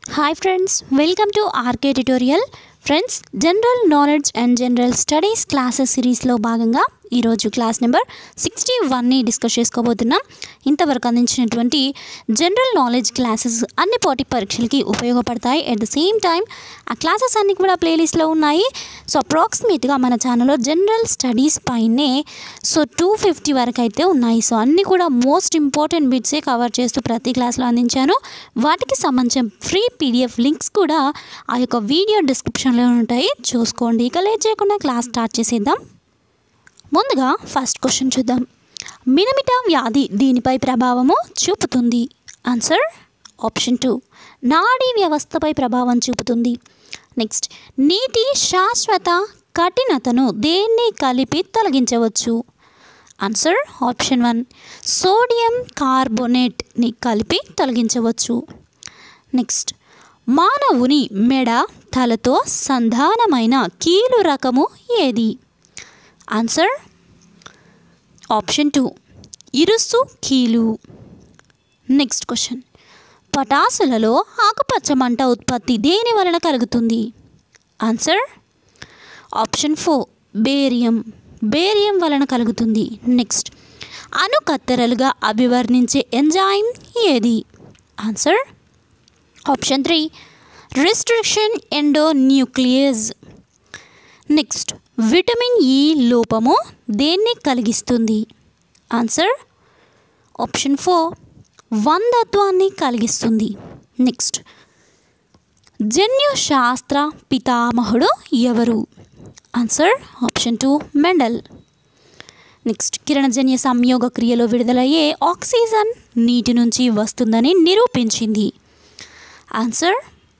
hi friends welcome to RK tutorial friends general knowledge and general studies classes సిరీస్లో భాగంగా ఈరోజు class number sixty వన్ని discuss చేసుకోబోతున్నాం ఇంతవరకు అందించినటువంటి జనరల్ నాలెడ్జ్ క్లాసెస్ అన్ని పోటీ పరీక్షలకి ఉపయోగపడతాయి అట్ ద సేమ్ టైం ఆ క్లాసెస్ అన్ని కూడా ప్లేలిస్ట్లో ఉన్నాయి సో అప్రాక్సిమేట్గా మన ఛానల్లో జనరల్ స్టడీస్ పైనే సో టూ ఫిఫ్టీ వరకు అయితే ఉన్నాయి సో అన్నీ కూడా మోస్ట్ ఇంపార్టెంట్ బిట్సే కవర్ చేస్తూ ప్రతి క్లాస్లో అందించాను వాటికి సంబంధించిన ఫ్రీ పీడిఎఫ్ లింక్స్ కూడా ఆ యొక్క వీడియో డిస్క్రిప్షన్లో ఉంటాయి చూసుకోండి ఇక లేట్ చేయకుండా క్లాస్ స్టార్ట్ చేసేద్దాం ముందుగా ఫస్ట్ క్వశ్చన్ చూద్దాం మినమిట వ్యాధి దీనిపై ప్రభావము చూపుతుంది ఆన్సర్ ఆప్షన్ టూ నాడీ వ్యవస్థపై ప్రభావం చూపుతుంది నెక్స్ట్ నీటి శాశ్వత కఠినతను దేన్ని కలిపి తొలగించవచ్చు ఆన్సర్ ఆప్షన్ వన్ సోడియం కార్బోనేట్ని కలిపి తొలగించవచ్చు నెక్స్ట్ మానవుని మెడ తలతో సంధానమైన కీలు రకము ఏది ఆన్సర్ ఆప్షన్ టూ ఇరుసు కీలు నెక్స్ట్ క్వశ్చన్ పటాసులలో ఆకుపచ్చ మంట ఉత్పత్తి దేని వలన కలుగుతుంది answer option four barium barium వలన కలుగుతుంది నెక్స్ట్ అణు కత్తెరలుగా అభివర్ణించే ఎంజైమ్ ఏది answer option three restriction endonuclease next vitamin E లోపము దేన్ని కలిగిస్తుంది ఆన్సర్ ఆప్షన్ ఫోర్ వందత్వాన్ని కలిగిస్తుంది నెక్స్ట్ జన్యు శాస్త్ర పితామహుడు ఎవరు answer option two Mendel next కిరణజన్య సంయోగ క్రియలో విడుదలయ్యే ఆక్సిజన్ నీటి నుంచి వస్తుందని నిరూపించింది answer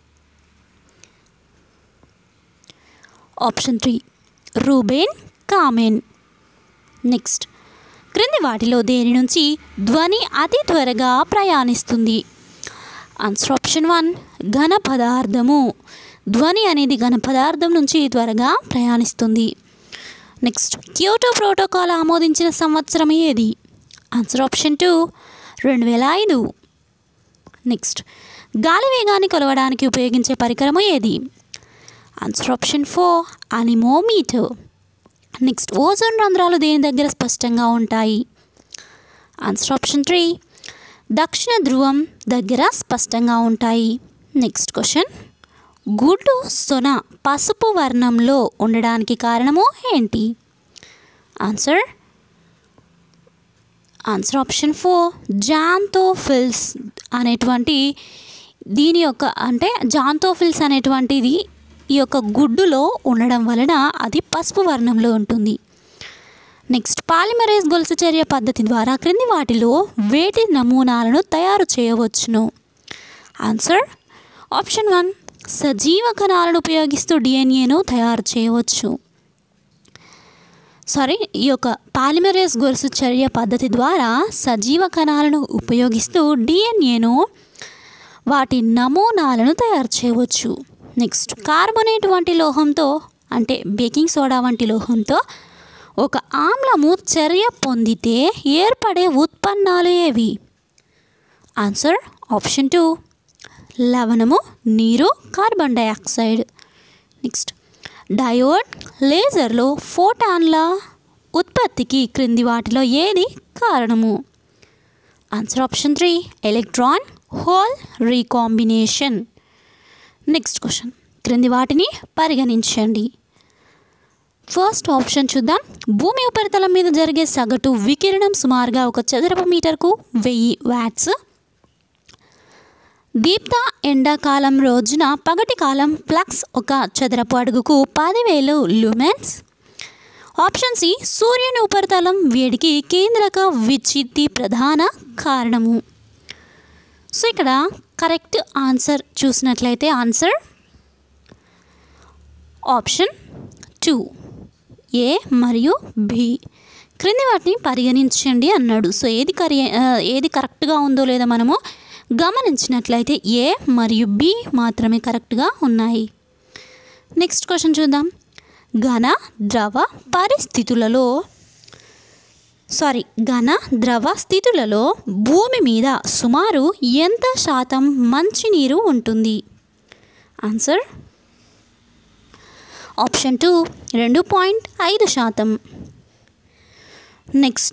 option three Ruben Kamen next క్రింది వాటిలో దేని నుంచి ధ్వని అతి త్వరగా ప్రయాణిస్తుంది ఆన్సర్ ఆప్షన్ వన్ ఘన పదార్థము ధ్వని అనేది ఘన పదార్థం నుంచి త్వరగా ప్రయాణిస్తుంది నెక్స్ట్ క్యోటో ప్రోటోకాల్ ఆమోదించిన సంవత్సరం ఏది ఆన్సర్ ఆప్షన్ టూ రెండు వేల ఐదు నెక్స్ట్ గాలి వేగాన్ని కొలవడానికి ఉపయోగించే పరికరము ఏది answer option four anemometer next ozone రంధ్రాలు దేని దగ్గర స్పష్టంగా ఉంటాయి ఆన్సర్ ఆప్షన్ త్రీ దక్షిణ ధ్రువం దగ్గర స్పష్టంగా ఉంటాయి నెక్స్ట్ క్వశ్చన్ గుడ్డు సొన పసుపు వర్ణంలో ఉండడానికి కారణము ఏంటి answer answer option four xanthophylls అనేటువంటి దీని యొక్క అంటే జాంతోఫిల్స్ అనేటువంటిది ఈ యొక్క గుడ్డులో ఉండడం వలన అది పసుపు వర్ణంలో ఉంటుంది నెక్స్ట్ పాలిమరేజ్ గొలుసు చర్య పద్ధతి ద్వారా క్రింది వాటిలో వేటి నమూనాలను తయారు చేయవచ్చును ఆన్సర్ ఆప్షన్ వన్ సజీవ కణాలను ఉపయోగిస్తూ డిఎన్ఏను తయారు చేయవచ్చు సారీ ఈ యొక్క పాలిమరేజ్ గొలుసు చర్య పద్ధతి ద్వారా సజీవ కణాలను ఉపయోగిస్తూ డిఎన్ఏను వాటి నమూనాలను తయారు చేయవచ్చు నెక్స్ట్ కార్బోనేట్ వంటి లోహంతో అంటే బేకింగ్ సోడా వంటి లోహంతో ఒక ఆమ్లము చర్య పొందితే ఏర్పడే ఉత్పన్నాలు ఏవి ఆన్సర్ ఆప్షన్ టూ లవణము నీరు కార్బన్ డైఆక్సైడ్ నెక్స్ట్ డయోడ్ లేజర్లో ఫోటాన్ల ఉత్పత్తికి క్రింది వాటిలో ఏది కారణము answer option three electron hole recombination next question క్రింది వాటిని పరిగణించండి ఫస్ట్ ఆప్షన్ చూద్దాం భూమి ఉపరితలం మీద జరిగే సగటు వికిరణం సుమారుగా ఒక చదరపు మీటర్కు వెయ్యి వ్యాట్స్ దీప్త ఎండాకాలం రోజున పగటి కాలం ఫ్లక్స్ ఒక చదరపు అడుగుకు పదివేలు లుమెన్స్ ఆప్షన్ సి సూర్యుని ఉపరితలం వేడికి కేంద్రక విచ్చిత్తి ప్రధాన కారణము సో ఇక్కడ కరెక్ట్ ఆన్సర్ చూసినట్లయితే ఆన్సర్ ఆప్షన్ టూ ఏ మరియు బి క్రింది వాటిని పరిగణించండి అన్నాడు సో ఏది కరి ఏది కరెక్ట్గా ఉందో లేదో మనము గమనించినట్లయితే ఏ మరియు బి మాత్రమే కరెక్ట్గా ఉన్నాయి నెక్స్ట్ క్వశ్చన్ చూద్దాం ఘన ద్రవ పరిస్థితులలో సారీ ఘన ద్రవ స్థితులలో భూమి మీద సుమారు ఎంత శాతం మంచినీరు ఉంటుంది ఆన్సర్ ఆప్షన్ టూ రెండు పాయింట్ ఐదు శాతం నెక్స్ట్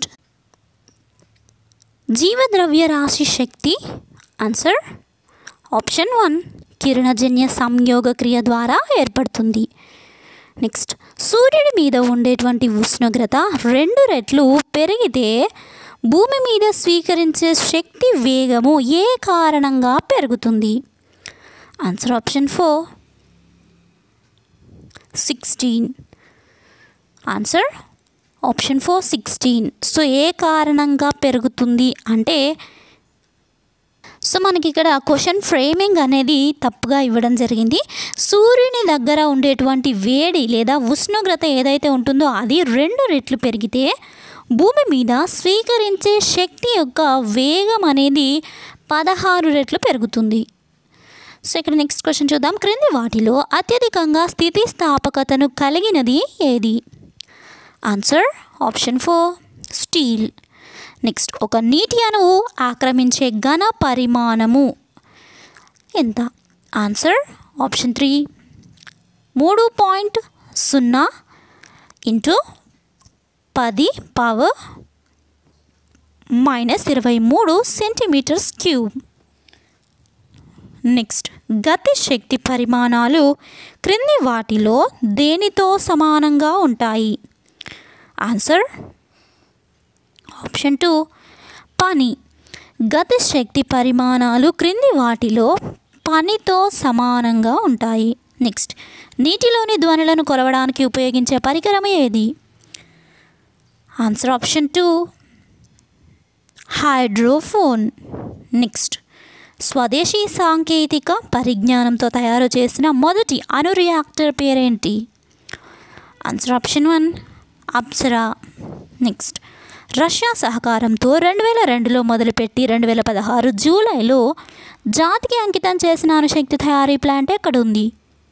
జీవద్రవ్య రాశి శక్తి ఆన్సర్ ఆప్షన్ వన్ కిరణజన్య సంయోగ క్రియ ద్వారా ఏర్పడుతుంది నెక్స్ట్ సూర్యుడి మీద ఉండేటువంటి ఉష్ణోగ్రత రెండు రెట్లు పెరిగితే భూమి మీద స్వీకరించే శక్తి వేగము ఏ కారణంగా పెరుగుతుంది answer option four sixteen answer option four sixteen so ఏ కారణంగా పెరుగుతుంది అంటే సో మనకి ఇక్కడ క్వశ్చన్ ఫ్రేమింగ్ అనేది తప్పుగా ఇవ్వడం జరిగింది సూర్యుని దగ్గర ఉండేటువంటి వేడి లేదా ఉష్ణోగ్రత ఏదైతే ఉంటుందో అది రెండు రెట్లు పెరిగితే భూమి మీద స్వీకరించే శక్తి యొక్క వేగం అనేది పదహారు రెట్లు పెరుగుతుంది సో ఇక్కడ నెక్స్ట్ క్వశ్చన్ చూద్దాం క్రింది వాటిలో అత్యధికంగా స్థితిస్థాపకతను కలిగినది ఏది answer option four steel next ఒక నీటి అణువు ఆక్రమించే ఘన పరిమాణము ఎంత ఆన్సర్ ఆప్షన్ త్రీ మూడు పాయింట్ సున్నా ఇంటూ పది పవర్ మైనస్ ఇరవై మూడు సెంటీమీటర్స్ క్యూబ్ నెక్స్ట్ గతి శక్తి పరిమాణాలు క్రింది వాటిలో దేనితో సమానంగా ఉంటాయి ఆన్సర్ ఆప్షన్ టూ పని గతి శక్తి పరిమాణాలు క్రింది వాటిలో పనితో సమానంగా ఉంటాయి నెక్స్ట్ నీటిలోని ధ్వనులను కొలవడానికి ఉపయోగించే పరికరం ఏది answer option two hydrophone next స్వదేశీ సాంకేతిక పరిజ్ఞానంతో తయారు చేసిన మొదటి అణు రియాక్టర్ పేరేంటి answer option one Apsara next Russia సహకారంతో రెండు వేల రెండులో మొదలుపెట్టి రెండు వేల పదహారు జూలైలో జాతికి అంకితం చేసిన అణుశక్తి తయారీ ప్లాంట్ ఎక్కడ ఉంది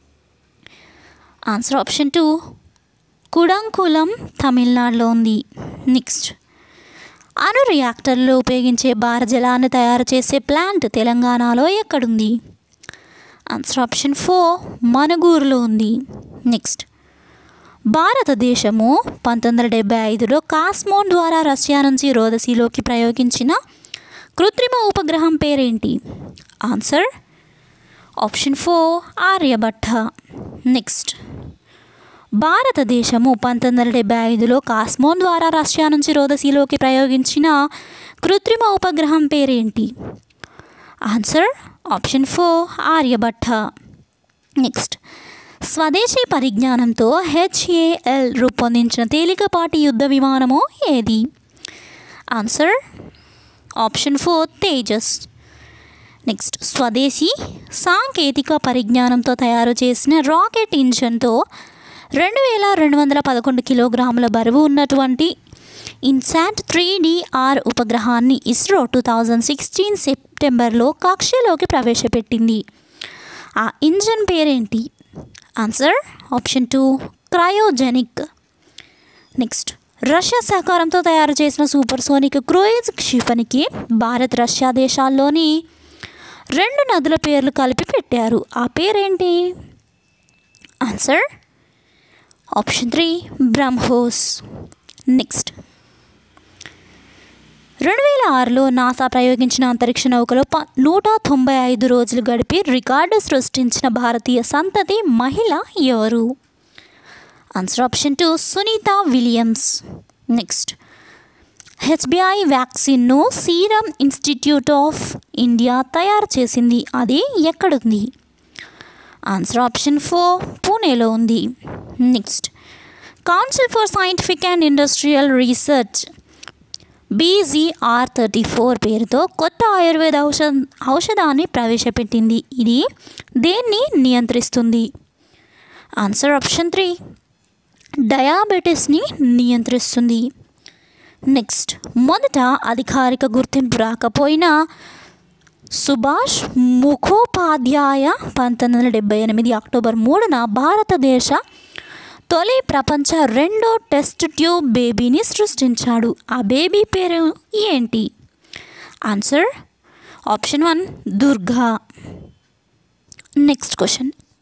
ఆన్సర్ ఆప్షన్ టూ కుడంకులం తమిళనాడులో ఉంది నెక్స్ట్ అణు రియాక్టర్లో ఉపయోగించే భారజలాన్ని తయారు చేసే ప్లాంట్ తెలంగాణలో ఎక్కడుంది ఆన్సర్ ఆప్షన్ ఫోర్ మనుగూరులో ఉంది నెక్స్ట్ భారతదేశము పంతొమ్మిది వందల డెబ్బై ఐదులో కాస్మోన్ ద్వారా రష్యా నుంచి రోదసీలోకి ప్రయోగించిన కృత్రిమ ఉపగ్రహం పేరేంటి answer option four Aryabhata next భారతదేశము పంతొమ్మిది వందల డెబ్బై ఐదులో కాస్మోన్ ద్వారా రష్యా నుంచి రోదసీలోకి ప్రయోగించిన కృత్రిమ ఉపగ్రహం పేరేంటి answer option four Aryabhata next స్వదేశీ పరిజ్ఞానంతో హెచ్ఏఎల్ రూపొందించిన తేలికపాటి యుద్ధ విమానము ఏది answer option four Tejas next స్వదేశీ సాంకేతిక పరిజ్ఞానంతో తయారు చేసిన రాకెట్ ఇంజన్తో రెండు వేల రెండు వందల పదకొండు కిలోగ్రాముల బరువు ఉన్నటువంటి ఇన్సాట్ త్రీ డిఆర్ ఉపగ్రహాన్ని ఇస్రో టూ థౌజండ్ సిక్స్టీన్ సెప్టెంబర్లో కక్షలోకి ప్రవేశపెట్టింది ఆ ఇంజన్ పేరేంటి answer option two cryogenic next Russia సహకారంతో తయారు చేసిన సూపర్ సోనిక్ క్రూయిజ్ క్షిపణికి భారత్ రష్యా దేశాల్లోని రెండు నదుల పేర్లు కలిపి పెట్టారు ఆ పేరేంటి answer option three BrahMos next రెండు వేల ఆరులో నాసా ప్రయోగించిన అంతరిక్ష నౌకలో ప నూట తొంభై ఐదు రోజులు గడిపి రికార్డు సృష్టించిన భారతీయ సంతతి మహిళ ఎవరు answer option two Sunita Williams next HBI వ్యాక్సిన్ను సీరం ఇన్స్టిట్యూట్ ఆఫ్ ఇండియా తయారు చేసింది అది ఎక్కడుంది ఆన్సర్ ఆప్షన్ ఫోర్ పూణేలో ఉంది next council for scientific and industrial research BGR thirty four పేరుతో కొత్త ఆయుర్వేద ఔషధ ఔషధాన్ని ప్రవేశపెట్టింది ఇది దేన్ని నియంత్రిస్తుంది ఆన్సర్ ఆప్షన్ త్రీ డయాబెటీస్ని నియంత్రిస్తుంది నెక్స్ట్ మొదట అధికారిక గుర్తింపు రాకపోయినా సుభాష్ ముఖోపాధ్యాయ పంతొమ్మిది వందల డెబ్బై ఎనిమిది అక్టోబర్ మూడున భారతదేశ తొలి ప్రపంచ రెండో టెస్ట్ ట్యూబ్ బేబీని సృష్టించాడు ఆ బేబీ పేరు ఏంటి answer option one Durga next question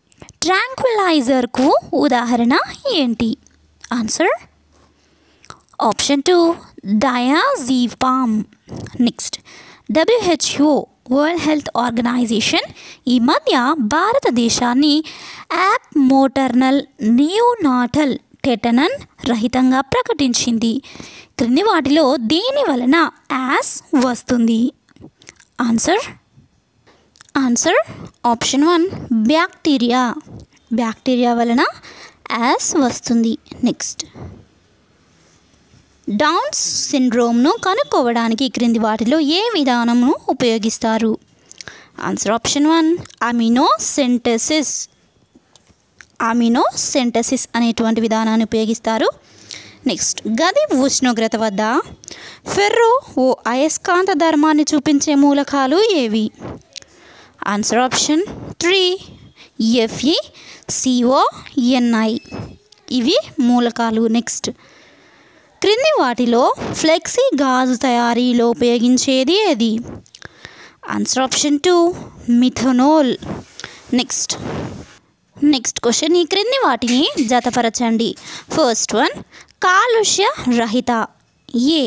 ట్రాంక్విలైజర్కు ఉదాహరణ ఏంటి answer option two diazepam next WHO world health organization ఈ మధ్య భారతదేశాన్ని యాప్ మోటర్నల్ నియోనాటల్ టెటనన్ రహితంగా ప్రకటించింది క్రింది వాటిలో దేని వలన యాస్ వస్తుంది answer answer option one bacteria bacteria వలన యాస్ వస్తుంది నెక్స్ట్ డౌన్స్ సిండ్రోమ్ను కనుక్కోవడానికి క్రింది వాటిలో ఏ విధానంను ఉపయోగిస్తారు answer option one amniocentesis amniocentesis అనేటువంటి విధానాన్ని ఉపయోగిస్తారు నెక్స్ట్ గది ఉష్ణోగ్రత వద్ద ఫెర్రో ఓ అయస్కాంత ధర్మాన్ని చూపించే మూలకాలు ఏవి answer option three Fe Co Ni ఇవి మూలకాలు నెక్స్ట్ క్రింది వాటిలో ఫ్లెక్సీ గాజు తయారీలో ఉపయోగించేది ఏది answer option two methanol next next question ఈ క్రింది వాటిని జతపరచండి ఫస్ట్ వన్ కాలుష్య రహిత ఏ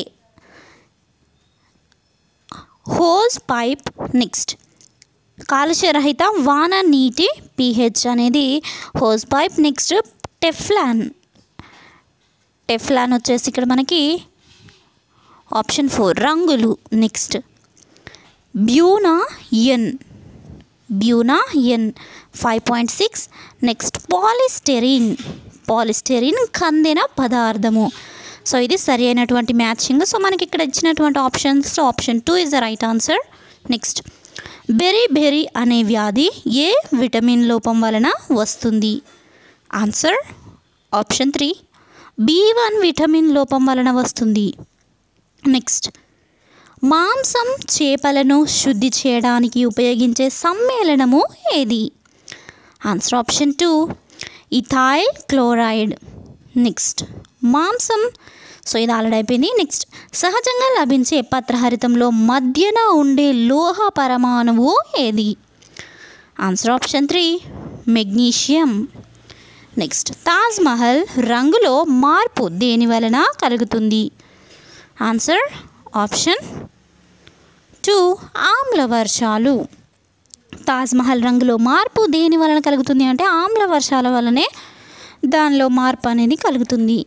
హోజ్ పైప్ నెక్స్ట్ కాలుష్య రహిత వాన నీటి పిహెచ్ అనేది hose pipe next Teflon Teflon వచ్చేసి ఇక్కడ మనకి ఆప్షన్ ఫోర్ రంగులు next Buna N Buna N five point six next polystyrene polystyrene కందెన పదార్థము సో ఇది సరి అయినటువంటి మ్యాచింగ్ సో మనకి ఇక్కడ ఇచ్చినటువంటి options option two is the right answer next beriberi అనే వ్యాధి ఏ విటమిన్ లోపం వలన వస్తుంది answer option three B one vitamin లోపం వలన వస్తుంది నెక్స్ట్ మాంసం చేపలను శుద్ధి చేయడానికి ఉపయోగించే సమ్మేళనము ఏది answer option two ethyl chloride next మాంసం సో ఇది ఆల్రెడీ అయిపోయింది నెక్స్ట్ సహజంగా లభించే పత్రహరితంలో మధ్యన ఉండే లోహ పరమాణువు ఏది answer option three magnesium next Taj Mahal రంగులో మార్పు దేని వలన కలుగుతుంది ఆన్సర్ ఆప్షన్ టూ ఆమ్ల వర్షాలు తాజ్ మహల్ రంగులో మార్పు దేని వలన కలుగుతుంది అంటే ఆమ్ల వర్షాల వలనే దానిలో మార్పు అనేది కలుగుతుంది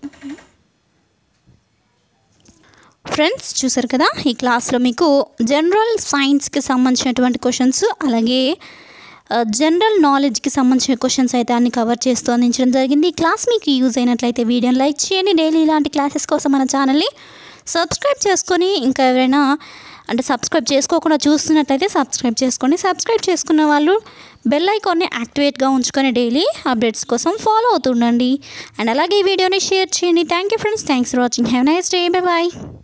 ఫ్రెండ్స్ చూసారు కదా ఈ క్లాస్లో మీకు జనరల్ సైన్స్కి సంబంధించినటువంటి క్వశ్చన్స్ అలాగే జనరల్ నాలెడ్జ్కి సంబంధించిన క్వశ్చన్స్ అయితే అన్ని కవర్ చేస్తూ అందించడం జరిగింది ఈ క్లాస్ మీకు యూజ్ అయినట్లయితే వీడియోని లైక్ చేయండి డైలీ ఇలాంటి క్లాసెస్ కోసం మన ఛానల్ని సబ్స్క్రైబ్ చేసుకొని ఇంకా ఎవరైనా అంటే సబ్స్క్రైబ్ చేసుకోకుండా చూస్తున్నట్లయితే సబ్స్క్రైబ్ చేసుకోండి సబ్స్క్రైబ్ చేసుకున్న వాళ్ళు బెల్ ఐకాన్ని యాక్టివేట్గా ఉంచుకొని డైలీ అప్డేట్స్ కోసం ఫాలో అవుతుండండి అండ్ అలాగే ఈ వీడియోని షేర్ చేయండి thank you friends thanks for watching have nice day bye bye